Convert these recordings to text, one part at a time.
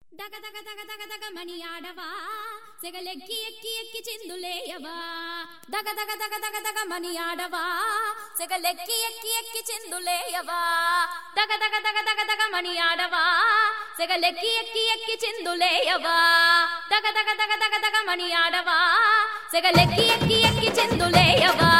దగ దగ దగ దగ దగ మణి ఆడవా సెగలెక్కి ఎక్కి ఎక్కి చిందులేయవా దగ దగ దగ దగ దగ మణి ఆడవా సెగలెక్కి ఎక్కి ఎక్కి చిందులేయవా దగ దగ దగ దగ దగ మణి ఆడవా సెగలెక్కి ఎక్కి ఎక్కి చిందులేయవా దగ దగ దగ దగ దగ మణి ఆడవా సెగలెక్కి ఎక్కి ఎక్కి చిందులేయవా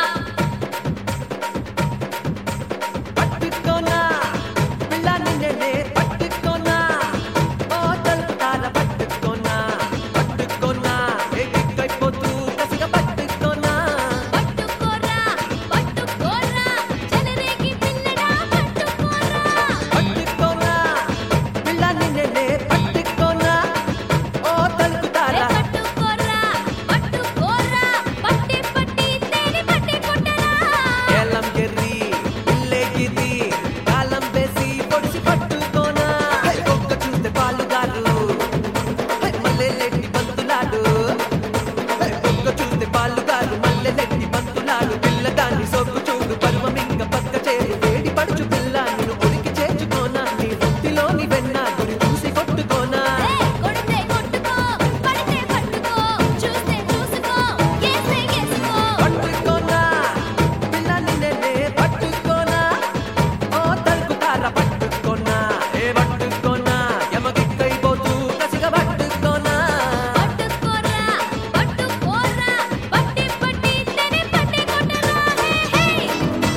పట్టుకోనా పిల్ల నిన్నే పట్టుకోనా ఓ తలుపుతార పట్టుకోనా పట్టుకోనా ఎగిరిపోతూ కసిగా పట్టుకోనా పట్టుకోరా పట్టుకోరా చెలరేగి పిల్లడా పట్టుకోరా పట్టుకోనా పిల్ల నిన్నే పట్టుకోనా ఓ తలుపుతార పట్టుకోరా పట్టుకోరా పట్టి పట్టి తేని పట్టి కొట్టరా ఏలం కెర్రి పిల్లెగిరి కాలం వేసి పొడిసి పట్టుకోనా హై, ఒక్క చూస్తే పాలుగారు హై, మల్లె లెట్టి బంతులాడు హై, ఒక్క చూస్తే పాలుగారు మల్లె లెట్టి బంతులాడు పిల్ల దాన్ని సోకు చూడు పరువం ఇంక పక్క చేరు వేడి పడుచు పిల్ల నేను ఉరికి చేర్చుకోనా నీ వృత్తిలోని వెన్న గురి చూసి కొట్టుకోనా ఏ కొడితే కొట్టుకో పడితే పట్టుకో చూస్తే చూసుకో ఏసే ఏసుకో పట్టుకోనా పిల్ల నిన్నే పట్టుకోనా ఓ తలుపుతార పట్టుకోనా ఏ పట్టుకోనా ఎమగిక్కైపోతూ కసిగా పట్టుకోనా పట్టుకోరా పట్టుకోరా పట్టి పట్టి తేని పట్టి కొట్టరా హే హే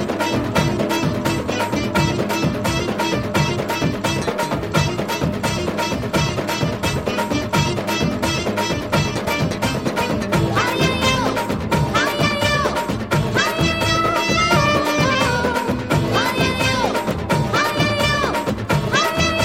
అయ్యయ్యో అయ్యయ్యో అయ్యయ్యో అయ్యయ్యో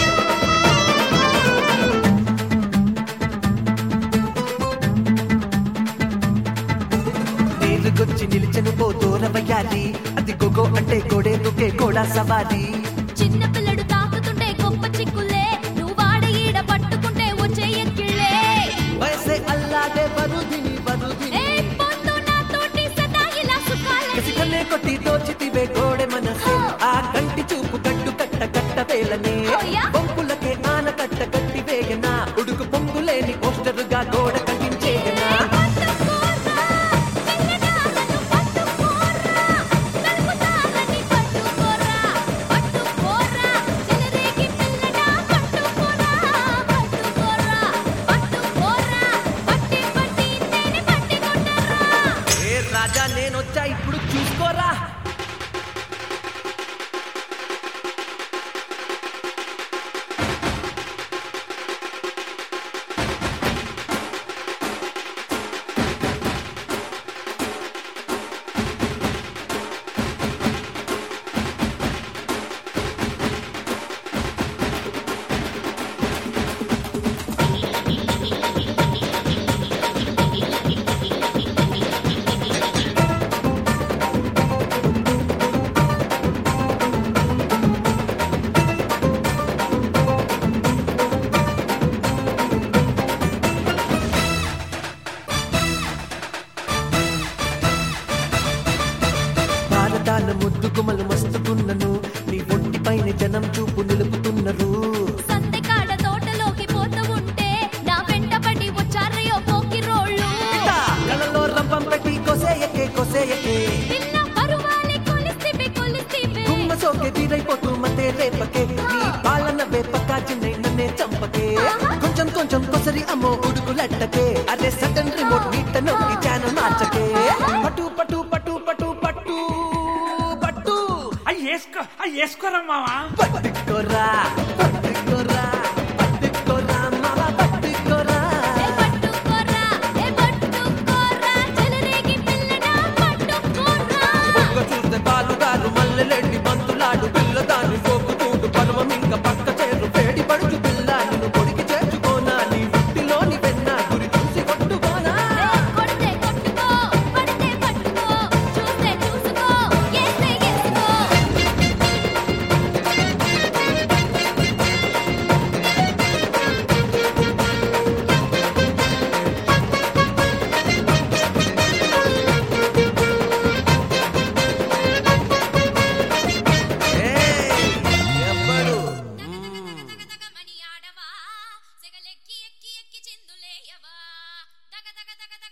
నీరుగొచ్చి నిలిచెను పో దూరవయ్యాలి అది గొగో అంటే గోడే దుకే గోడా సవారి చిన్న పిల్లడు తాకుతుంటే గొప్ప చిక్కులే నువ్వు వాడ ఈడ పట్టుకుంటే వచ్చే ఎక్కిళ్ళే వయసే అల్లాడే బరుదిని బరుదిని ఏ పొందు నాతోటి సదా ఇలా సుఖాలని కసికనే కొట్టి దోచితివే గోడె మనసే ఆ కంటి చూపు కట్టు కట్ట కట్ట వేలనే ఓయా. పొంపులకే ఆన కట్ట కట్టి వేయనా ఉడుకు పొంగులేని పోస్టరుగా గోడ కట్టించేయనా పట్టుకోరా పిల్లడాలను పట్టుకోరా నలుగుతారని పట్టుకోరా పట్టుకోరా చెలరేగి పిల్లడా పట్టుకోరా పట్టుకోరా పట్టుకోరా పట్టి పట్టి తేని పట్టి కొట్టరా ఏ రాజా నేనొచ్చా ఇప్పుడు చూసుకోరా భారతాన ముద్దు గుమలు మస్తుకున్నను నీ ఒంటి పైన జనం చూపు నిలుపుతున్నారు సంతెకాడ తోటలోకి పోతూ ఉంటే నా వెంట పడి వచ్చారయ్యో పోకి రోళ్ళు ఇట్టా, కళ్ళలో రంపం పెట్టి కొసేయకే కొసేయకే పిల్ల పరువాలే కొలిస్తివి కొలిస్తివి గుమ్మ సోకే తీరైపోతూ మతే రేపకే నీ పాలన వేపక చిన్నై నన్నే చంపకే కొంచెం కొంచెం కొసరి అమ్మో ఉడుకులట్టకే అదే సడన్ రిమోట్ మీట నొక్కి ఛానల్ మార్చకే పట్టు పట్టు పట్టు పట్టు పట్టు పట్టు అయ్యి వేసుకో అయ్యి వేసుకోరా మావా పట్టుకోరా పట్టుకోరా పట్టుకోరా మామ పట్టుకోరా ఏ పట్టుకోరా ఏ పట్టుకోరా చెలరేగి పిల్లడా పట్టుకోరా ఒక్క చూస్తే పాలుగారు మల్లెలెండి బంతులాడు పిల్ల దాన్ని సోకు చూడు పర్వం ఇంకా పక్క చేరు వేడి పడుచు పిల్ల నిన్ను కొడికి చేర్చుకోనా నీ వృత్తిలోని వెన్న గురి చూసి కొట్టుకోనా ఏ కొడితే కొట్టుకో పడితే పట్టుకో చూస్తే చూసుకో ఏస్తే ఏసుకో దగ